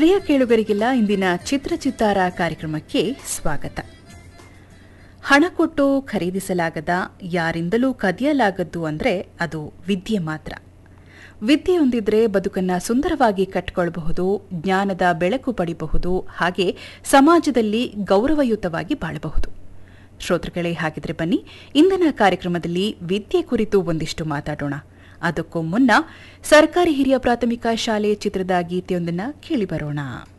ಪ್ರಿಯ ಕೇಳುಗರಿಗೆಲ್ಲ ಇಂದಿನ ಚಿತ್ರಚಿತ್ತಾರ ಕಾರ್ಯಕ್ರಮಕ್ಕೆ ಸ್ವಾಗತ ಹಣ ಕೊಟ್ಟು ಖರೀದಿಸಲಾಗದ ಯಾರಿಂದಲೂ ಕದಿಯಲಾಗದ್ದು ಅಂದ್ರೆ ಅದು ವಿದ್ಯೆ ಮಾತ್ರ ವಿದ್ಯೆಯೊಂದಿದ್ರೆ ಬದುಕನ್ನ ಸುಂದರವಾಗಿ ಕಟ್ಟಿಕೊಳ್ಳಬಹುದು ಜ್ಞಾನದ ಬೆಳಕು ಪಡಿಬಹುದು ಹಾಗೆ ಸಮಾಜದಲ್ಲಿ ಗೌರವಯುತವಾಗಿ ಬಾಳಬಹುದು ಶ್ರೋತೃಗಳೇ ಹಾಗಿದ್ರೆ ಬನ್ನಿ ಇಂದಿನ ಕಾರ್ಯಕ್ರಮದಲ್ಲಿ ವಿದ್ಯೆ ಕುರಿತು ಒಂದಿಷ್ಟು ಮಾತಾಡೋಣ ಅದಕ್ಕೂ ಮುನ್ನ ಸರ್ಕಾರಿ ಹಿರಿಯ ಪ್ರಾಥಮಿಕ ಶಾಲೆ ಚಿತ್ರದ ಗೀತೆಯೊಂದನ್ನ ಕೇಳಿ ಬರೋಣ